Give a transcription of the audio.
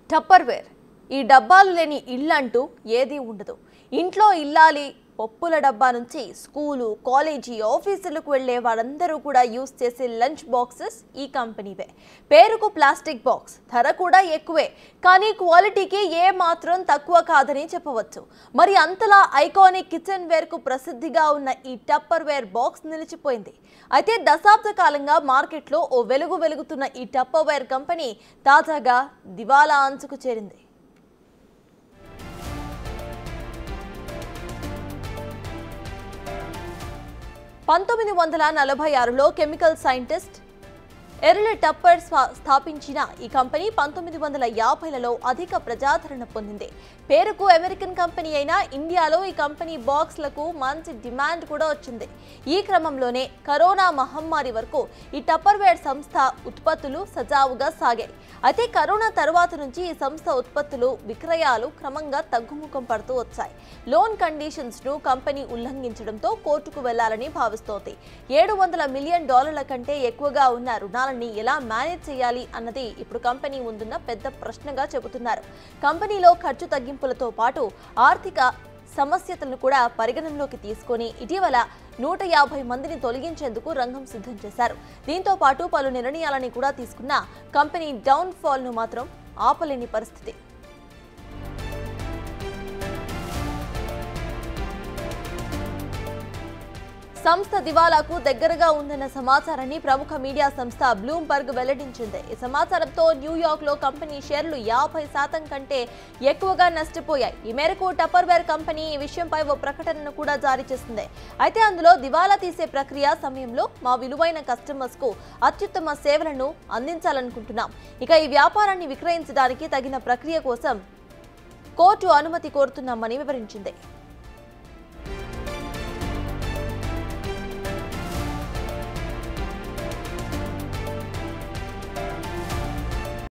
Tupperware ఈ డబ్బాలు లేని ఇల్లు అంటూ ఏదీ ఉండదు ఇంట్లో ఇల్లాలి పప్పుల డబ్బా నుంచి స్కూలు కాలేజీ ఆఫీసులకు వెళ్లే వారందరూ కూడా యూస్ చేసే లంచ్ బాక్సెస్ ఈ కంపెనీవే పేరుకు ప్లాస్టిక్ బాక్స్ ధర కూడా ఎక్కువే కానీ క్వాలిటీకి ఏ మాత్రం తక్కువ కాదని చెప్పవచ్చు మరి అంతలా ఐకానిక్ కిచెన్ వేర్కు ప్రసిద్ధిగా ఉన్న ఈ టప్పర్ వేర్ బాక్స్ నిలిచిపోయింది అయితే దశాబ్ద కాలంగా మార్కెట్లో ఓ వెలుగు వెలుగుతున్న ఈ టప్పర్ వేర్ కంపెనీ తాజాగా దివాలా అంచుకు చేరింది పంతొమ్మిది వందల నలభై ఆరులో కెమికల్ సైంటిస్ట్ ఎర్ల టప్పర్ స్వా- స్థాపించిన ఈ కంపెనీ పంతొమ్మిది వందల యాభైలలో అధిక ప్రజాదరణ పొందింది పేరుకు అమెరికన్ కంపెనీ అయినా ఇండియాలో ఈ కంపెనీ బాక్స్లకు మంచి డిమాండ్ కూడా వచ్చింది ఈ క్రమంలోనే కరోనా మహమ్మారి వరకు ఈ టప్పర్వేర్ సంస్థ ఉత్పత్తులు సజావుగా సాగాయి అయితే కరోనా తర్వాత నుంచి ఈ సంస్థ ఉత్పత్తులు విక్రయాలు క్రమంగా తగ్గుముఖం పడుతూ వచ్చాయి లోన్ కండిషన్స్ ను కంపెనీ ఉల్లంఘించడంతో కోర్టుకు వెళ్లాలని భావిస్తోంది ఏడు వందల మిలియన్ డాలర్ల కంటే ఎక్కువగా ఉన్న రుణాలని ఎలా మేనేజ్ చేయాలి అన్నది ఇప్పుడు కంపెనీ ముందున్న పెద్ద ప్రశ్నగా చెబుతున్నారు కంపెనీలో ఖర్చు తగ్గింపులతో పాటు ఆర్థిక సమస్యతలను కూడా పరిగణనలోకి తీసుకొని ఇటీవల నూట యాభై మందిని తొలగించేందుకు రంగం సిద్ధం చేశారు దీంతో పాటు పలు నిర్ణయాలని కూడా తీసుకున్న కంపెనీ డౌన్ ఫాల్ ను మాత్రం ఆపలేని పరిస్థితి సంస్థ దివాలాకు దగ్గరగా ఉందన్న సమాచారాన్ని ప్రముఖ మీడియా సంస్థ బ్లూంబర్గ్ వెల్లడించింది ఈ సమాచారంతో న్యూయార్క్ లో కంపెనీ షేర్లు యాభై శాతం కంటే ఎక్కువగా నష్టపోయాయి ఈ మేరకు టపర్వేర్ కంపెనీ ఈ విషయంపై ఓ ప్రకటనను కూడా జారీ చేసింది అయితే అందులో దివాలా తీసే ప్రక్రియ సమయంలో మా విలువైన కస్టమర్స్ కు అత్యుత్తమ సేవలను అందించాలనుకుంటున్నాం ఇక ఈ వ్యాపారాన్ని విక్రయించడానికి తగిన ప్రక్రియ కోసం కోర్టు అనుమతి కోరుతున్నామని వివరించింది